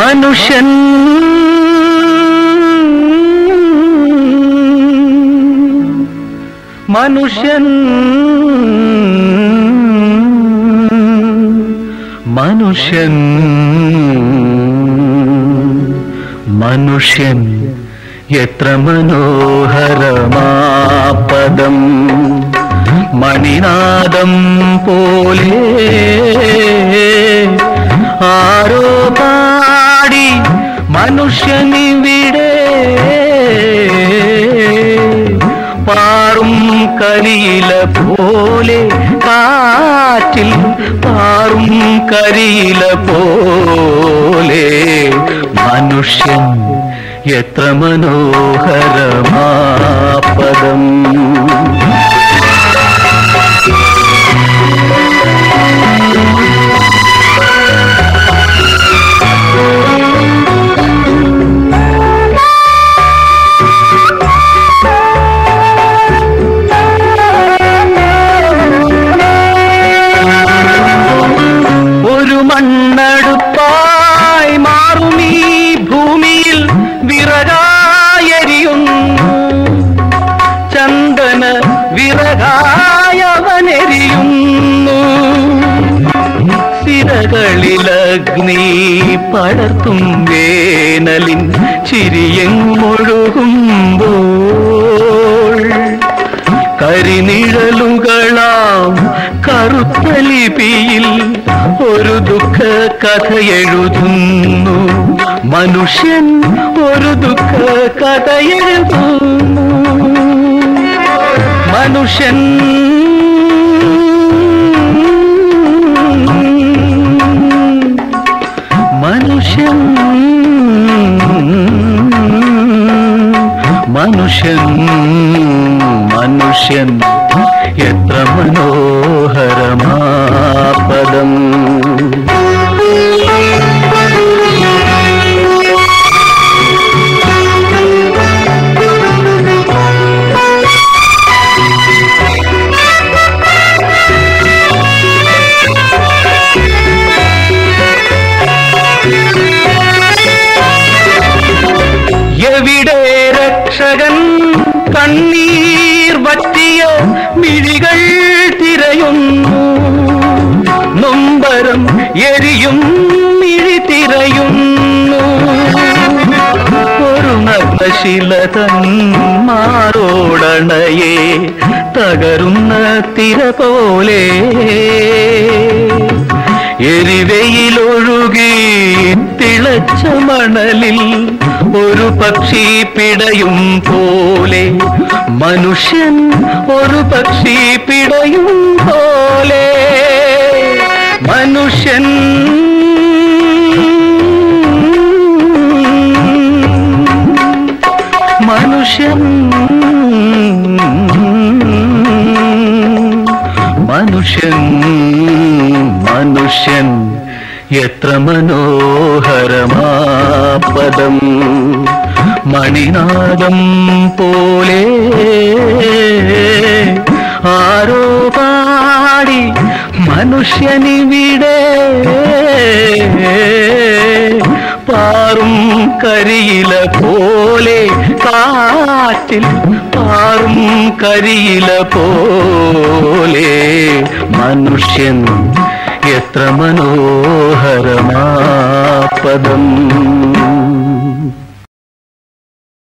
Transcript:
മനുഷ്യൻ മനുഷ്യൻ മനുഷ്യൻ മനുഷ്യൻ എത്ര മനോഹരമാപദം മണിനാദം പോലെ ആരോ പാടി മനുഷ്യനിവിടെ പാറും കരിയില പോലെ കാറ്റിൽ പാറും കരിയില പോലെ മനുഷ്യൻ എത്ര മനോഹരമാപദം ഒരു മണ്ണടുപ്പായി മാറും ഈ ഭൂമിയിൽ വിറകായെരിയുന്നു ചന്ദന വിറകായവനെരിയുന്നു സിരകളിലഗ്നി പടർത്തും വേനലിൻ ചിരിയെങ്ങൊഴുകുമ്പോൾ കരിനിഴലുകളാം കറുത്ത ലിപിയിൽ ഒരു ദുഃഖ കഥ എഴുതുന്നു മനുഷ്യൻ ഒരു ദുഃഖ കഥ എഴുതുന്നു മനുഷ്യൻ മനുഷ്യൻ മനുഷ്യൻ മനുഷ്യൻ എത്ര മനോഹരമാപദം എവിടെ രക്ഷകൻ കണ്ണീർ വറ്റിയ മിഴികൾ തിരയുന്നു നൊമ്പരം എരിയും മിഴി തിരയുന്നു ഒരു നഗ്നശില തന്മാരോടണയെ തകരുന്ന തിര പോലെ എരിവയിലൊഴുകി തിളച്ച മണലിൽ ഒരു പക്ഷി പിടയും പോലെ മനുഷ്യൻ ഒരു പക്ഷി പിടയും പോലെ മനുഷ്യൻ മനുഷ്യൻ മനുഷ്യൻ മനുഷ്യൻ എത്ര മനോഹരമാപദം മണിനാദം പോലെ ആരോ പാടി മനുഷ്യനിവിടെ പാറും കരിയില പോലെ കാറ്റിൽ പാറും കരിയില പോലെ മനുഷ്യൻ എത്ര മനോഹരമാപദം